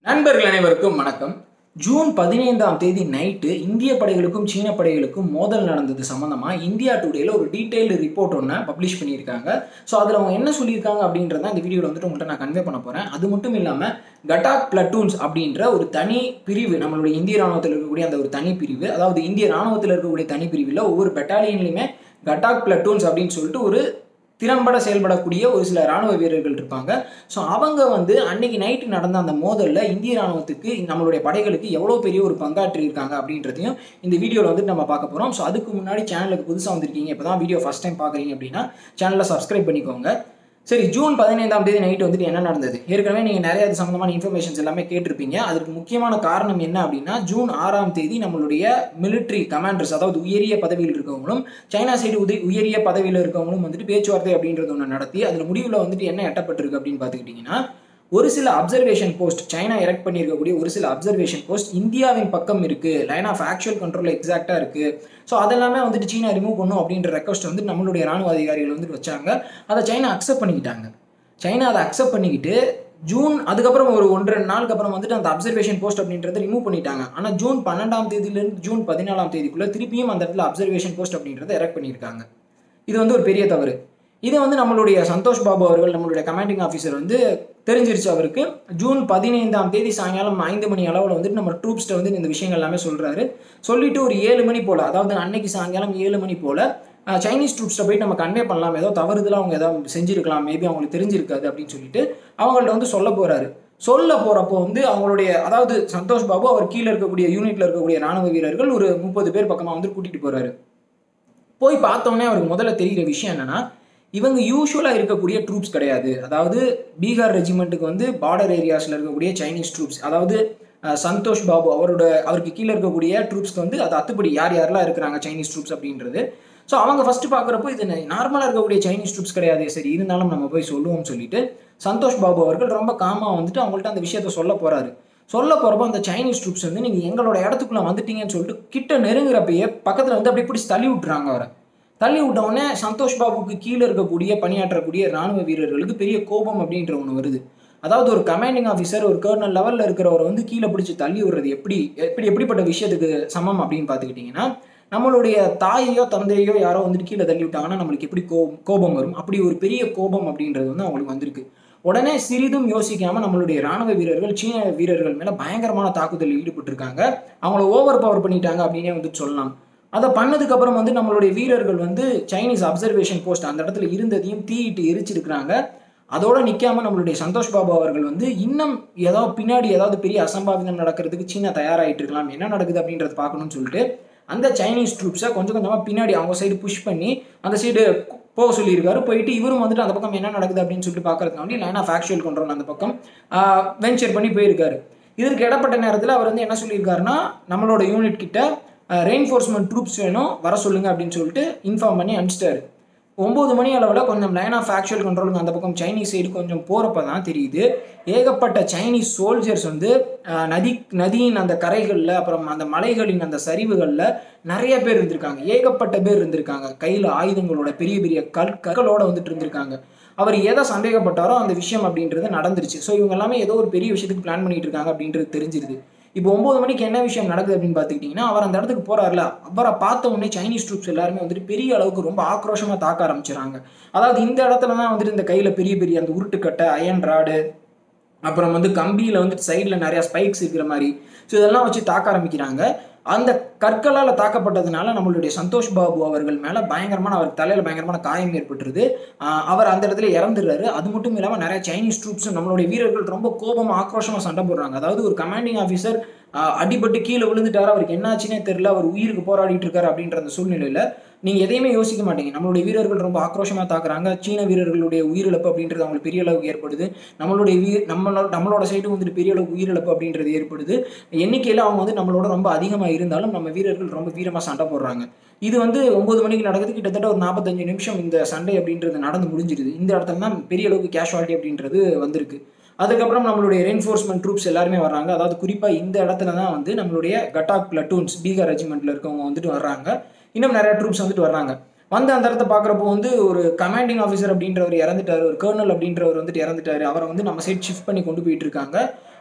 நண்பர்கள் அனைவருக்கும் வணக்கம் ஜூன் பதினைந்தாம் தேதி நைட்டு இந்திய படைகளுக்கும் சீன படைகளுக்கும் மோதல் நடந்தது சம்மந்தமாக இந்தியா டுடேல ஒரு டீட்டெயில்டு ரிப்போர்ட் ஒன்று பப்ளிஷ் பண்ணியிருக்காங்க ஸோ அதில் அவங்க என்ன சொல்லியிருக்காங்க அப்படின்றத இந்த வீடியோவில் வந்துட்டு உங்கள்கிட்ட நான் கன்வே பண்ண போகிறேன் அது மட்டும் இல்லாமல் கட்டாக் பிளட்டூன்ஸ் அப்படின்ற ஒரு தனி பிரிவு நம்மளுடைய இந்திய ராணுவத்தில் இருக்கக்கூடிய அந்த ஒரு தனி பிரிவு அதாவது இந்திய ராணுவத்தில் இருக்கக்கூடிய தனி பிரிவில் ஒவ்வொரு பெட்டாலியன்லையுமே கட்டாக் பிளட்டூன்ஸ் அப்படின்னு சொல்லிட்டு ஒரு திறம்பட செயல்படக்கூடிய ஒரு சில ராணுவ வீரர்கள் இருப்பாங்க ஸோ அவங்க வந்து அன்னைக்கு நைட்டு நடந்த அந்த மோதலில் இந்திய ராணுவத்துக்கு நம்மளுடைய படைகளுக்கு எவ்வளோ பெரிய ஒரு பங்காற்றி இருக்காங்க அப்படின்றதையும் இந்த வீடியோவில் வந்துட்டு நம்ம பார்க்க போகிறோம் ஸோ அதுக்கு முன்னாடி சேனலுக்கு புதுசாக வந்திருக்கீங்க இப்போ தான் வீடியோ ஃபஸ்ட் டைம் பார்க்குறீங்க அப்படின்னா சேனலை சப்ஸ்கிரைப் பண்ணிக்கோங்க சரி ஜூன் பதினைந்தாம் தேதி நைட் வந்துட்டு என்ன நடந்தது ஏற்கனவே நீங்கள் நிறைய அது சம்மந்தமான இன்ஃபர்மேஷன்ஸ் எல்லாமே கேட்டிருப்பீங்க அதுக்கு முக்கியமான காரணம் என்ன அப்படின்னா ஜூன் ஆறாம் தேதி நம்மளுடைய மிலிட்ரி கமாண்டர்ஸ் அதாவது உயரிய பதவியில் இருக்கவங்களும் சைனா சைடு உதவி உயரிய பதவியில் இருக்கவங்களும் வந்துட்டு பேச்சுவார்த்தை அப்படின்றது ஒன்று நடத்தி அதில் முடிவில் வந்துட்டு என்ன எட்டப்பட்டிருக்கு அப்படின்னு பார்த்துக்கிட்டிங்கன்னா ஒரு சில அப்சர்வேஷன் போஸ்ட் சைனா எரெக்ட் பண்ணியிருக்கக்கூடிய ஒரு சில அப்சர்வேஷன் போஸ்ட் இந்தியாவின் பக்கம் இருக்கு லைன் ஆஃப் ஆக்சுவல் கண்ட்ரோல் எக்ஸாக்டாக இருக்கு ஸோ அதெல்லாமே வந்துட்டு சீனா ரிமூவ் பண்ணும் அப்படின்ற ரெக்வஸ்ட் வந்து நம்மளுடைய ராணுவ அதிகாரிகள் வந்துட்டு வச்சாங்க அதை சைனா அக்செப்ட் பண்ணிக்கிட்டாங்க சைனா அதை அக்செப்ட் பண்ணிக்கிட்டு ஜூன் அதுக்கப்புறம் ஒரு ஒன்று ரெண்டு நாளுக்கு அப்புறம் வந்துட்டு அந்த அப்சர்வேஷன் போஸ்ட் அப்படின்றத ரிமூவ் பண்ணிட்டாங்க ஆனால் ஜூன் பன்னெண்டாம் தேதியிலேருந்து ஜூன் பதினாலாம் தேதிக்குள்ளே திருப்பியும் அந்த இடத்துல அப்சர்வேஷன் போஸ்ட் அப்படின்றத எரெக்ட் பண்ணியிருக்காங்க இது வந்து ஒரு பெரிய தவறு இதை வந்து நம்மளுடைய சந்தோஷ் பாபு அவர்கள் நம்மளுடைய கமாண்டிங் ஆஃபீஸர் வந்து தெரிஞ்சிருச்சு அவருக்கு ஜூன் பதினைந்தாம் தேதி சாயங்காலம் ஐந்து மணி அளவில் வந்துட்டு நம்ம ட்ரூப்ஸ்ட்டை வந்து இந்த விஷயங்கள் எல்லாமே சொல்கிறாரு சொல்லிட்டு ஒரு ஏழு மணி போல் அதாவது அன்னைக்கு சாயங்காலம் ஏழு மணி போல் சைனீஸ் ட்ரூப்ஸ்ட்டை போய் நம்ம கன்வே பண்ணலாம் ஏதோ தவறுதலாக அவங்க ஏதாவது செஞ்சிருக்கலாம் மேபி அவங்களுக்கு தெரிஞ்சிருக்காது அப்படின்னு சொல்லிட்டு அவங்கள்ட்ட வந்து சொல்ல போகிறாரு சொல்ல போகிறப்போ வந்து அவங்களுடைய அதாவது சந்தோஷ் பாபு அவர் கீழே இருக்கக்கூடிய யூனிட்டில் இருக்கக்கூடிய ராணுவ வீரர்கள் ஒரு முப்பது பேர் பக்கமாக வந்து கூட்டிகிட்டு போகிறாரு போய் பார்த்தோன்னே அவருக்கு முதல்ல தெரிகிற விஷயம் என்னன்னா இவங்க யூஸ்வலாக இருக்கக்கூடிய ட்ரூப்ஸ் கிடையாது அதாவது பீகார் ரெஜிமெண்ட்டுக்கு வந்து பார்டர் ஏரியாஸில் இருக்கக்கூடிய சைனீஸ் ட்ரூப்ஸ் அதாவது அஹ், சந்தோஷ் பாபு அவரோட அவருக்கு கீழே இருக்கக்கூடிய ட்ரூப்ஸ்க்கு வந்து அது அத்துப்படி யார் யாரெல்லாம் இருக்கிறாங்க சைனீஸ் ட்ரூப்ஸ் அப்படின்றது ஸோ அவங்க ஃபஸ்ட்டு பார்க்குறப்போ இது நார்மலாக இருக்கக்கூடிய சைனீஸ் ட்ரூப்ஸ் கிடையாது சரி இருந்தாலும் நம்ம போய் சொல்லுவோம்னு சொல்லிட்டு சந்தோஷ் பாபு அவர்கள் ரொம்ப காமாக வந்துட்டு அவங்கள்ட்ட அந்த விஷயத்த சொல்ல போகிறாரு சொல்ல போகிறப்போ அந்த சைனீஸ் ட்ரூப்ஸ் வந்து நீங்கள் எங்களோட இடத்துக்குள்ளே வந்துட்டீங்கன்னு சொல்லிட்டு கிட்ட நெருங்குறப்பயே பக்கத்தில் வந்து அப்படியே பிடிச்சி தள்ளி விட்டுறாங்க அவரை தள்ளி விட்ட உடனே சந்தோஷ் பாபுக்கு கீழே இருக்கக்கூடிய பணியாற்றக்கூடிய ராணுவ வீரர்களுக்கு பெரிய கோபம் அப்படின்ற ஒன்று வருது அதாவது ஒரு கமாண்டிங் ஆஃபீஸர் ஒரு கர்னல் லெவலில் இருக்கிறவரை வந்து கீழே பிடிச்சி தள்ளி விடுறது எப்படி எப்படி எப்படிப்பட்ட விஷயத்துக்கு சமம் அப்படின்னு பார்த்துக்கிட்டிங்கன்னா நம்மளுடைய தாயையோ தந்தையோ யாரோ வந்துட்டு கீழே தள்ளி விட்டாங்கன்னா நம்மளுக்கு எப்படி கோபம் கோபம் வரும் அப்படி ஒரு பெரிய கோபம் அப்படின்றது வந்து அவங்களுக்கு வந்திருக்கு உடனே சிறிதும் யோசிக்காம நம்மளுடைய ராணுவ வீரர்கள் சீன வீரர்கள் மேல பயங்கரமான தாக்குதலில் ஈடுபட்டிருக்காங்க அவங்கள ஓவர் பவர் பண்ணிட்டாங்க அப்படின்னே வந்துட்டு சொல்லலாம் அதை பண்ணதுக்கு அப்புறம் வந்து நம்மளுடைய வீரர்கள் வந்து சைனீஸ் அப்சர்வேஷன் போஸ்ட் அந்த இடத்துல இருந்ததையும் தீயிட்டு எரிச்சிருக்கிறாங்க அதோட நிற்காம நம்மளுடைய சந்தோஷ் பாபு அவர்கள் வந்து இன்னும் ஏதாவது பின்னாடி ஏதாவது பெரிய அசம்பாவிதம் நடக்கிறதுக்கு சீனா தயாராகிட்டு இருக்கலாம் என்ன நடக்குது அப்படின்றத பார்க்கணும்னு சொல்லிட்டு அந்த சைனீஸ் ட்ரூப்ஸை கொஞ்சம் கொஞ்சமாக பின்னாடி அவங்க சைடு புஷ் பண்ணி அந்த சைடு போக சொல்லியிருக்காரு போயிட்டு இவரும் வந்துட்டு அந்த பக்கம் என்ன நடக்குது அப்படின்னு சொல்லிட்டு பார்க்கறதுக்காண்டி லைன் ஆஃப் ஆக்சுவல் கண்ட்ரோல் அந்த பக்கம் வெஞ்சர் பண்ணி போயிருக்காரு இதற்கு இடப்பட்ட நேரத்தில் அவர் வந்து என்ன சொல்லியிருக்காருன்னா நம்மளோட யூனிட் கிட்ட ரெயின்ஃபோர்ஸ்மெண்ட் ட்ரூப்ஸ் வேணும் வர சொல்லுங்க அப்படின்னு சொல்லிட்டு இன்ஃபார்ம் பண்ணி அனுப்பிச்சிட்டாரு ஒம்பது மணி அளவில் கொஞ்சம் லைன் ஆஃப் ஆக்சுவல் கண்ட்ரோலுக்கு அந்த பக்கம் சைனீஸ் சைடு கொஞ்சம் போகிறப்ப தான் தெரியுது ஏகப்பட்ட சைனீஸ் சோல்ஜர்ஸ் வந்து அஹ், நதி நதியின் அந்த கரைகளில் அப்புறம் அந்த மலைகளின் அந்த சரிவுகளில் நிறைய பேர் இருந்திருக்காங்க ஏகப்பட்ட பேர் இருந்திருக்காங்க கையில் ஆயுதங்களோட பெரிய பெரிய கல் கற்களோட வந்துட்டு இருந்திருக்காங்க அவர் எதை சந்தேகப்பட்டாரோ அந்த விஷயம் அப்படின்றது நடந்துருச்சு ஸோ இவங்க எல்லாமே ஏதோ ஒரு பெரிய விஷயத்துக்கு பிளான் பண்ணிட்டு இருக்காங்க அப்படின்றது தெரிஞ்சிருது இப்போ ஒன்பது மணிக்கு என்ன விஷயம் நடக்குது அப்படின்னு பார்த்துக்கிட்டிங்கன்னா அவர் அந்த இடத்துக்கு போறாருல அவரை பார்த்த உடனே சைனீஸ் ட்ரூப்ஸ் எல்லாருமே வந்துட்டு பெரிய அளவுக்கு ரொம்ப ஆக்ரோஷமாக தாக்க ஆரம்பிச்சிடறாங்க அதாவது இந்த இடத்துல தான் வந்துட்டு இந்த கையில் பெரிய பெரிய அந்த உருட்டுக்கட்டை அயன் ராடு அப்புறம் வந்து கம்பியில் வந்துட்டு சைடில் நிறையா ஸ்பைக்ஸ் இருக்கிற மாதிரி ஸோ இதெல்லாம் வச்சு தாக்க ஆரம்பிக்கிறாங்க அந்த கற்களால் தாக்கப்பட்டதுனால நம்மளுடைய சந்தோஷ் பாபு அவர்கள் மேலே பயங்கரமான அவர் தலையில் பயங்கரமான காயம் ஏற்பட்டுருது ஆஹ் அவர் அந்த இடத்துல இறந்துடுறாரு அது மட்டும் இல்லாமல் நிறைய சைனீஸ் ட்ரூப்ஸும் நம்மளுடைய வீரர்கள் ரொம்ப கோபமாக ஆக்ரோஷமாக சண்டை போடுறாங்க அதாவது ஒரு கமாண்டிங் ஆஃபீஸர் அடிபட்டு கீழே விழுந்துட்டாரு அவருக்கு என்னாச்சுன்னே தெரியல அவர் உயிருக்கு போராடிட்டு இருக்காரு அப்படின்ற அந்த சூழ்நிலையில் நீங்கள் எதையுமே யோசிக்க மாட்டீங்க நம்மளுடைய வீரர்கள் ரொம்ப ஆக்ரோஷமாக தாக்குறாங்க சீன வீரர்களுடைய உயிரிழப்பு அப்படின்றது அவங்களுக்கு பெரிய அளவுக்கு ஏற்படுது நம்மளுடைய வீ நம்மளோட நம்மளோட சைடு வந்துட்டு பெரிய அளவுக்கு உயிரிழப்பு அப்படின்றது ஏற்படுது எண்ணிக்கையில் அவங்க வந்து நம்மளோட ரொம்ப அதிகமாக இருந்தாலும் நம்ம வீரர்கள் ரொம்ப வீரமாக சண்டை போடுறாங்க இது வந்து ஒன்பது மணிக்கு நடக்குது கிட்டத்தட்ட ஒரு நாற்பத்தஞ்சு நிமிஷம் இந்த சண்டை அப்படின்றது நடந்து முடிஞ்சிருது இந்த இடத்துல தான் பெரிய அளவுக்கு கேஷுவாலிட்டி அப்படின்றது வந்திருக்கு அதுக்கப்புறம் நம்மளுடைய ரெயின்ஃபோர்ஸ்மெண்ட் ட்ரூப்ஸ் எல்லாருமே வர்றாங்க அதாவது குறிப்பாக இந்த இடத்துல தான் வந்து நம்மளுடைய கட்டாக் பிளட்டூன்ஸ் பீகார் ரெஜிமெண்ட்டில் இருக்கவங்க வந்துட்டு வர்றாங்க இன்னும் நிறைய ட்ரூப்ஸ் வந்துட்டு வர்றாங்க வந்து அந்த இடத்த பார்க்குறப்போ வந்து ஒரு கமாண்டிங் ஆஃபீஸர் அப்படின்றவர் இறந்துட்டாரு ஒரு கர்னல் அப்படின்றவர் வந்துட்டு இறந்துட்டாரு அவரை வந்து நம்ம சைட் ஷிஃப்ட் பண்ணி கொண்டு போயிட்டு இருக்காங்க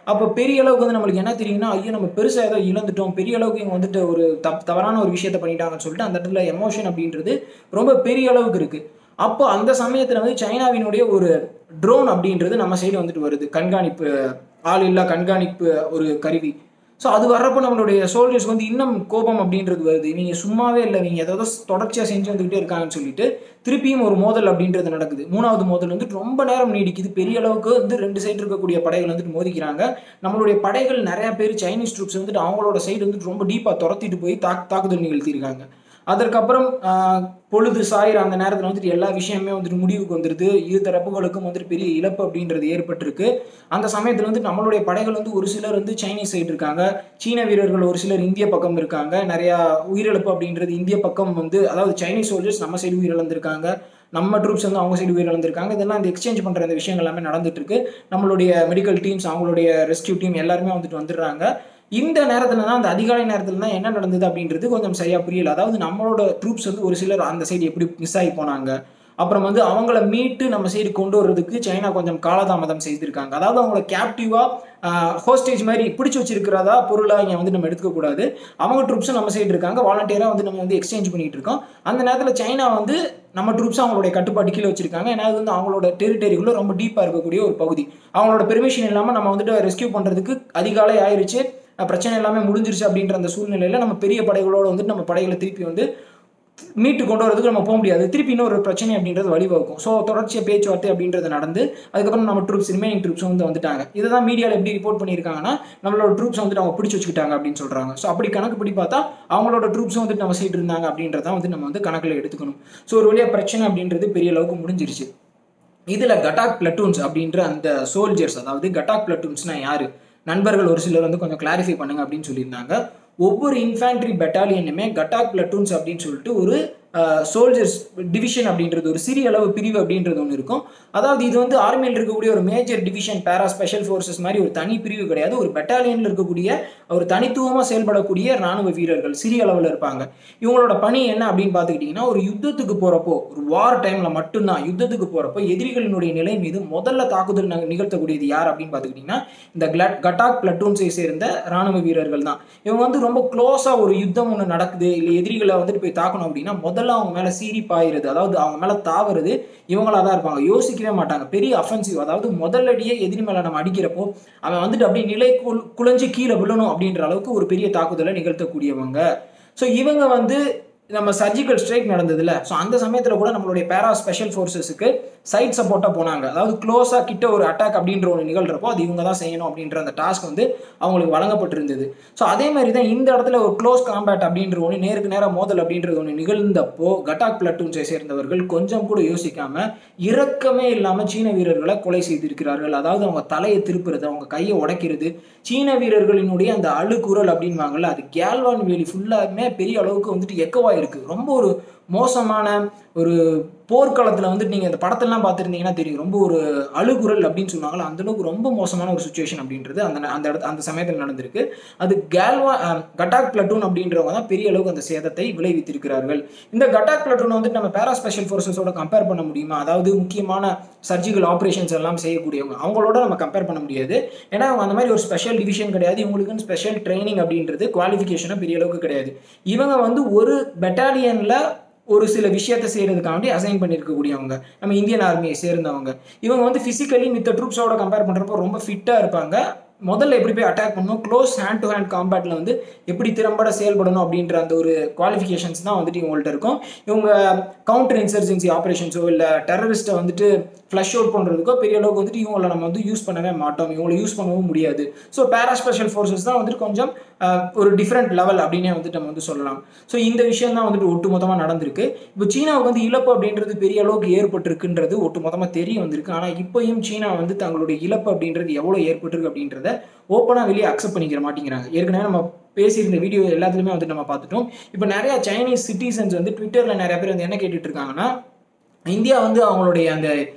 அப்போ பெரிய அளவுக்கு வந்து நம்மளுக்கு என்ன தெரியும்னா ஐயோ நம்ம பெருசாக ஏதோ இழந்துட்டோம் பெரிய அளவுக்கு இவங்க வந்துட்டு ஒரு தப் தவறான ஒரு விஷயத்த பண்ணிட்டாங்கன்னு சொல்லிட்டு அந்த இடத்துல எமோஷன் அப்படின்றது ரொம்ப பெரிய அளவுக்கு இருக்குது அப்போ அந்த சமயத்தில் வந்து சைனாவினுடைய ஒரு ட்ரோன் அப்படின்றது நம்ம சைடு வந்துட்டு வருது கண்காணிப்பு ஆள் இல்லா கண்காணிப்பு ஒரு கருவி ஸோ அது வர்றப்போ நம்மளுடைய சோல்ஜர்ஸ் வந்து இன்னும் கோபம் அப்படின்றது வருது இவங்க சும்மாவே இல்லை இவங்க ஏதாவது தொடர்ச்சியாக செஞ்சு வந்துக்கிட்டே இருக்காங்கன்னு சொல்லிட்டு திருப்பியும் ஒரு மோதல் அப்படின்றது நடக்குது மூணாவது மோதல் வந்துட்டு ரொம்ப நேரம் நீடிக்குது பெரிய அளவுக்கு வந்து ரெண்டு சைடு இருக்கக்கூடிய படைகள் வந்துட்டு மோதிக்கிறாங்க நம்மளுடைய படைகள் நிறைய பேர் சைனீஸ் ட்ரூப்ஸ் வந்துட்டு அவங்களோட சைடு வந்துட்டு ரொம்ப டீப்பாக துரத்திட்டு போய் தாக் தாக்குதல் நிகழ்த்தியிருக்காங்க அதற்கப்புறம் ஆஹ், பொழுது சாயிற அந்த நேரத்தில் வந்துட்டு எல்லா விஷயமே வந்துட்டு முடிவுக்கு வந்துடுது இரு தரப்புகளுக்கும் வந்துட்டு பெரிய இழப்பு அப்படின்றது ஏற்பட்டிருக்கு அந்த சமயத்தில் வந்து நம்மளுடைய படைகள் வந்து ஒரு சிலர் வந்து சைனீஸ் சைடு இருக்காங்க சீன வீரர்கள் ஒரு சிலர் இந்திய பக்கம் இருக்காங்க நிறையா உயிரிழப்பு அப்படின்றது இந்திய பக்கம் வந்து அதாவது சைனீஸ் சோல்ஜர்ஸ் நம்ம சைடு உயிரிழந்திருக்காங்க நம்ம ட்ரூப்ஸ் வந்து அவங்க சைடு உயிரிழந்திருக்காங்க இதெல்லாம் இந்த எக்ஸ்சேஞ்ச் பண்ணுற இந்த விஷயங்கள் எல்லாமே நடந்துட்டு இருக்கு நம்மளுடைய மெடிக்கல் டீம்ஸ் அவங்களுடைய ரெஸ்கியூ டீம் எல்லாருமே வந்துட்டு வந்துடுறாங்க இந்த நேரத்துல தான் அந்த அதிகாலை நேரத்துல தான் என்ன நடந்தது அப்படின்றது கொஞ்சம் சரியா புரியல அதாவது நம்மளோட ட்ரூப்ஸ் வந்து ஒரு சிலர் அந்த சைடு எப்படி மிஸ் ஆகி போனாங்க அப்புறம் வந்து அவங்கள மீட்டு நம்ம சைடு கொண்டு வர்றதுக்கு சைனா கொஞ்சம் காலதாமதம் செய்திருக்காங்க அதாவது அவங்கள கேப்டிவா ஹோஸ்டேஜ் மாதிரி பிடிச்சி வச்சிருக்கிறதா பொருளாக இங்கே வந்து நம்ம எடுத்துக்கக்கூடாது அவங்க ட்ரூப்ஸும் நம்ம சைடு இருக்காங்க வாலண்டியராக வந்து நம்ம வந்து எக்ஸ்சேஞ்ச் பண்ணிட்டு இருக்கோம் அந்த நேரத்தில் சைனா வந்து நம்ம ட்ரூப்ஸ் அவங்களுடைய கட்டுப்பாட்டு கீழே வச்சிருக்காங்க ஏன்னா அது வந்து அவங்களோட டெரிட்டரிக்குள்ள ரொம்ப டீப்பாக இருக்கக்கூடிய ஒரு பகுதி அவங்களோட பெர்மிஷன் இல்லாமல் நம்ம வந்துட்டு ரெஸ்கியூ பண்ணுறதுக்கு அதிகாலை ஆயிருச்சு அஹ் பிரச்சனை எல்லாமே முடிஞ்சிருச்சு அப்படின்ற அந்த சூழ்நிலையில் நம்ம பெரிய படைகளோட வந்துட்டு நம்ம படைகளை திருப்பி வந்து மீட்டு கொண்டு வரதுக்கு நம்ம போக முடியாது திருப்பி இன்னொரு பிரச்சனை அப்படின்றது வழிவகுக்கும் ஸோ தொடர்ச்சியாக பேச்சுவார்த்தை அப்படின்றது நடந்து அதுக்கப்புறம் நம்ம ட்ரூப்ஸ் ரிமைனிங் ட்ரூப்ஸ் வந்து வந்துட்டாங்க இதை தான் மீடியாவில் எப்படி ரிப்போர்ட் பண்ணியிருக்காங்கன்னா நம்மளோட ட்ரூப்ஸ் வந்துட்டு அவங்க பிடிச்சி வச்சுக்கிட்டாங்க அப்படின்னு சொல்கிறாங்க ஸோ அப்படி கணக்கு படி பார்த்தா அவங்களோட ட்ரூப்ஸும் வந்துட்டு நம்ம சைடு இருந்தாங்க அப்படின்றத வந்து நம்ம வந்து கணக்கில் எடுத்துக்கணும் ஸோ ஒரு வழியாக பிரச்சனை அப்படின்றது பெரிய அளவுக்கு முடிஞ்சிருச்சு இதில் கட்டாக் பிளட்டூன்ஸ் அப்படின்ற அந்த சோல்ஜர்ஸ் அதாவது கட்டாக் பிளட்டூன்ஸ்னா யாரு நண்பர்கள் ஒரு சிலர் வந்து கொஞ்சம் கிளாரிஃபை பண்ணுங்க அப்படின்னு சொல்லியிருந்தாங்க ஒவ்வொரு இன்ஃபேண்ட்ரி பெட்டாலியனுமே கட்டாக் பிளட்டூன்ஸ் அப்படின்னு சொல்லிட்டு ஒரு சோல்ஜர்ஸ் டிவிஷன் அப்படின்றது ஒரு சிறிய அளவு பிரிவு அப்படின்றது ஒன்று இருக்கும் அதாவது இது வந்து ஆர்மியில் இருக்கக்கூடிய ஒரு major division para special forces மாதிரி ஒரு தனி பிரிவு கிடையாது ஒரு பெட்டாலியனில் இருக்கக்கூடிய ஒரு தனித்துவமாக செயல்படக்கூடிய ராணுவ வீரர்கள் சிறிய அளவில் இருப்பாங்க இவங்களோட பணி என்ன அப்படின்னு பார்த்துக்கிட்டிங்கன்னா ஒரு யுத்தத்துக்கு போகிறப்போ ஒரு வார் டைமில் மட்டும்தான் யுத்தத்துக்கு போகிறப்போ எதிரிகளினுடைய நிலை மீது முதல்ல தாக்குதல் நக- நிகழ்த்தக்கூடியது யார் அப்படின்னு பார்த்துக்கிட்டிங்கன்னா இந்த கிளட் கட்டாக் பிளட்டூன்ஸை சேர்ந்த ராணுவ வீரர்கள் தான் இவங்க வந்து ரொம்ப க்ளோஸாக ஒரு யுத்தம் ஒன்று நடக்குது இல்லை எதிரிகளை வந்துட்டு போய் தாக்கணும் அப்படின்னா முதல்ல அவங்க மேலே சீறி பாயிறது அதாவது அவங்க மேலே தாவுறது இவங்களா தான் இருப்பாங்க யோசிக்கவே மாட்டாங்க பெரிய அஃபென்சிவ் அதாவது முதல்லடியே எதிரி மேலே நம்ம அடிக்கிறப்போ அவன் வந்துட்டு அப்படியே நிலை குல் குலைஞ்சு கீழே விழணும் அப்படின்ற அளவுக்கு ஒரு பெரிய தாக்குதலை நிகழ்த்தக்கூடியவங்க ஸோ இவங்க வந்து நம்ம சர்ஜிக்கல் ஸ்ட்ரைக் நடந்ததுல ஸோ அந்த சமயத்தில் கூட நம்மளுடைய பேரா ஸ்பெஷல் ஃபோர்ஸஸுக்கு சைட் சப்போர்ட்டாக போனாங்க அதாவது க்ளோஸாக கிட்ட ஒரு அட்டாக் அப்படின்ற ஒன்று நிகழ்றப்போ அது இவங்க தான் செய்யணும் அப்படின்ற அந்த டாஸ்க் வந்து அவங்களுக்கு வழங்கப்பட்டிருந்தது ஸோ அதே மாதிரி தான் இந்த இடத்துல ஒரு க்ளோஸ் காம்பேட் அப்படின்ற ஒன்று நேருக்கு நேராக மோதல் அப்படின்றது ஒன்று நிகழ்ந்தப்போ கட்டாக் பிளட்டூன்ஸை சேர்ந்தவர்கள் கொஞ்சம் கூட யோசிக்காம இரக்கமே இல்லாமல் சீன வீரர்களை கொலை செய்திருக்கிறார்கள் அதாவது அவங்க தலையை திருப்புறது அவங்க கையை உடைக்கிறது சீன வீரர்களினுடைய அந்த அழுக்குரல் அப்படின்வாங்கல்ல அது கேல்வான் வேலி ஃபுல்லாமே பெரிய அளவுக்கு வந்துட்டு எக்கவா இருக்கு ரொம்ப ஒரு மோசமான ஒரு போர்க்களத்தில் வந்துட்டு நீங்கள் இந்த படத்தெல்லாம் பார்த்துருந்தீங்கன்னா தெரியும் ரொம்ப ஒரு அழுகுரல் அப்படின்னு சொன்னாங்களா அந்த அளவுக்கு ரொம்ப மோசமான ஒரு சுச்சுவேஷன் அப்படின்றது அந்த ந- அந்த இடத்து அந்த சமயத்தில் நடந்திருக்கு அது கேல்வா அஹ், கட்டாக் பிளட்டூன் அப்படின்றவங்க தான் பெரிய அளவுக்கு அந்த சேதத்தை விளைவித்திருக்கிறார்கள் இந்த கட்டாக் பிளட்டூனை வந்துட்டு நம்ம பேரா ஸ்பெஷல் ஃபோர்ஸஸோட கம்பேர் பண்ண முடியுமா அதாவது முக்கியமான சர்ஜிக்கல் ஆப்ரேஷன்ஸ் எல்லாம் செய்யக்கூடியவங்க அவங்களோட நம்ம கம்பேர் பண்ண முடியாது ஏன்னா அவங்க அந்த மாதிரி ஒரு ஸ்பெஷல் டிவிஷன் கிடையாது இவங்களுக்குன்னு ஸ்பெஷல் ட்ரைனிங் அப்படின்றது குவாலிஃபிகேஷனாக பெரிய அளவுக்கு கிடையாது இவங்க வந்து ஒரு பெட்டாலியனில் ஒரு சில விஷயத்தை செய்யறதுக்காண்டி அசைன் பண்ணியிருக்கக்கூடியவங்க நம்ம இந்தியன் ஆர்மியை சேர்ந்தவங்க இவங்க வந்து ஃபிசிக்கலி மித்த ட்ரூப்ஸோட கம்பேர் பண்ணுறப்போ ரொம்ப ஃபிட்டாக இருப்பாங்க முதல்ல எப்படி போய் அட்டாக் பண்ணணும் க்ளோஸ் ஹேண்ட் டு ஹேண்ட் காம்பேட்டில் வந்து எப்படி திறம்பட செயல்படணும் அப்படின்ற அந்த ஒரு குவாலிஃபிகேஷன்ஸ் தான் வந்துட்டு இவங்கள்ட்ட இருக்கும் இவங்க கவுண்டர் இன்சர்ஜென்சி ஆப்ரேஷன்ஸோ இல்லை டெரரிஸ்ட்டை வந்துட்டு ஃப்ளஷ் அவுட் பண்ணுறதுக்கோ பெரிய அளவுக்கு வந்துட்டு இவங்களை நம்ம வந்து யூஸ் பண்ணவே மாட்டோம் இவங்களை யூஸ் பண்ணவும் முடியாது ஸோ பேரா ஸ்பெஷல் ஃபோர்ஸஸ் தான் வந்துட்டு கொஞ்சம் ஆஹ், ஒரு டிஃப்ரெண்ட் லெவல் அப்படின்னே வந்துட்டு நம்ம வந்து சொல்லலாம் ஸோ இந்த விஷயம் தான் வந்துட்டு ஒட்டுமொத்தமாக நடந்திருக்கு இப்போ சீனாவுக்கு வந்து இழப்பு அப்படின்றது பெரிய அளவுக்கு ஏற்பட்டிருக்குன்றது ஒட்டுமொத்தமாக தெரிய வந்திருக்கு ஆனால் இப்போயும் சீனா வந்து தங்களுடைய இழப்பு அப்படின்றது எவ்வளோ ஏற்பட்டிருக்கு அப்படின்றத ஓப்பனாக வெளியே அக்செப்ட் பண்ணிக்கிற மாட்டேங்கிறாங்க ஏற்கனவே நம்ம பேசியிருந்த வீடியோ எல்லாத்துலேயுமே வந்து நம்ம பார்த்துட்டோம் இப்போ நிறைய சைனீஸ் சிட்டிசன்ஸ் வந்து ட்விட்டரில் நிறைய பேர் வந்து என்ன கேட்டுட்டு இருக்காங்கன்னா இந்தியா வந்து அவங்களுடைய அந்த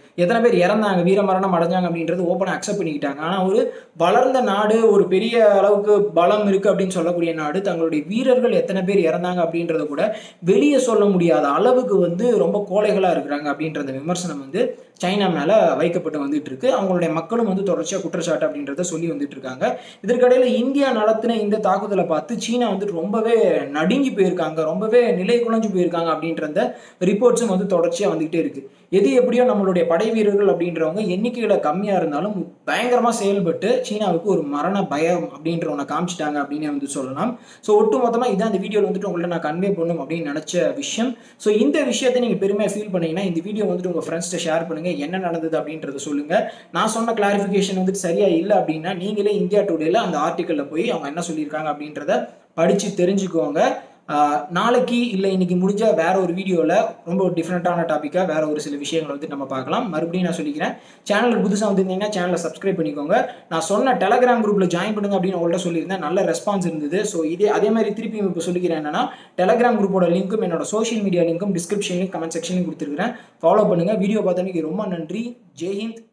எத்தனை பேர் இறந்தாங்க வீரமரணம் அடைஞ்சாங்க அப்படின்றது ஓப்பனாக அக்செப்ட் பண்ணிக்கிட்டாங்க ஆனால் ஒரு வளர்ந்த நாடு ஒரு பெரிய அளவுக்கு பலம் இருக்குது அப்படின்னு சொல்லக்கூடிய நாடு தங்களுடைய வீரர்கள் எத்தனை பேர் இறந்தாங்க அப்படின்றத கூட வெளியே சொல்ல முடியாத அளவுக்கு வந்து ரொம்ப கோழைகளாக இருக்கிறாங்க அப்படின்ற அந்த விமர்சனம் வந்து சைனா மேலே வைக்கப்பட்டு வந்துட்டு இருக்கு அவங்களுடைய மக்களும் வந்து தொடர்ச்சியாக குற்றச்சாட்டு அப்படின்றத சொல்லி வந்துட்டு இருக்காங்க இதற்கிடையில் இந்தியா நடத்தின இந்த தாக்குதலை பார்த்து சீனா வந்து ரொம்பவே நடுங்கி போயிருக்காங்க ரொம்பவே நிலை குலைஞ்சு போயிருக்காங்க அப்படின்ற அந்த ரிப்போர்ட்ஸும் வந்து தொடர்ச்சியாக வந்துகிட்டே இருக்கு எது எப்படியோ நம்மளுடைய படை வீரர்கள் அப்படின்றவங்க எண்ணிக்கையில கம்மியாக இருந்தாலும் பயங்கரமாக செயல்பட்டு சீனாவுக்கு ஒரு மரண பயம் அப்படின்ற ஒன்று காமிச்சிட்டாங்க அப்படின்னு வந்து சொல்லலாம் ஸோ ஒட்டு மொத்தமாக இதான் இந்த வீடியோவில் வந்துட்டு உங்கள்ட்ட நான் கன்வே பண்ணும் அப்படின்னு நினச்ச விஷயம் ஸோ இந்த விஷயத்தை நீங்கள் பெருமையாக ஃபீல் பண்ணீங்கன்னா இந்த வீடியோ வந்துட்டு உங்கள் ஃப்ரெண்ட்ஸ்ட்டு ஷேர் பண்ணுங்கள் என்ன நடந்தது அப்படின்றத சொல்லுங்கள் நான் சொன்ன கிளாரிஃபிகேஷன் வந்துட்டு சரியாக இல்லை அப்படின்னா நீங்களே இந்தியா டுடேல அந்த ஆர்டிக்கலில் போய் அவங்க என்ன சொல்லியிருக்காங்க அப்படின்றத படித்து தெரிஞ்சுக்கோங்க ஆஹ் நாளைக்கு இல்லை இன்னைக்கு முடிஞ்ச வேற ஒரு வீடியோவில் ரொம்ப ஒரு டிஃப்ரெண்ட்டான டாப்பிக்காக வேற ஒரு சில விஷயங்களை வந்து நம்ம பார்க்கலாம் மறுபடியும் நான் சொல்லிக்கிறேன் சேனலுக்கு புதுசாக வந்திருந்தீங்கன்னா சேனலை சப்ஸ்கிரைப் பண்ணிக்கோங்க நான் சொன்ன டெலகிராம் குரூப்பில் ஜாயின் பண்ணுங்க அப்படின்னு உங்கள்ட்ட சொல்லியிருந்தேன் நல்ல ரெஸ்பான்ஸ் இருந்தது ஸோ இதே அதே மாதிரி திருப்பி இப்போ சொல்லிக்கிறேன் என்னன்னா டெலகிராம் குரூப்போட லிங்க்கும் என்னோட சோஷியல் மீடியா லிங்க்கும் டிஸ்கிரிப்ஷன்லையும் கமெண்ட் செக்ஷன்லையும் கொடுத்துருக்கிறேன் ஃபாலோ பண்ணுங்க வீடியோ பார்த்தோன்னே ரொம்ப நன்றி ஜெய்ஹிந்த்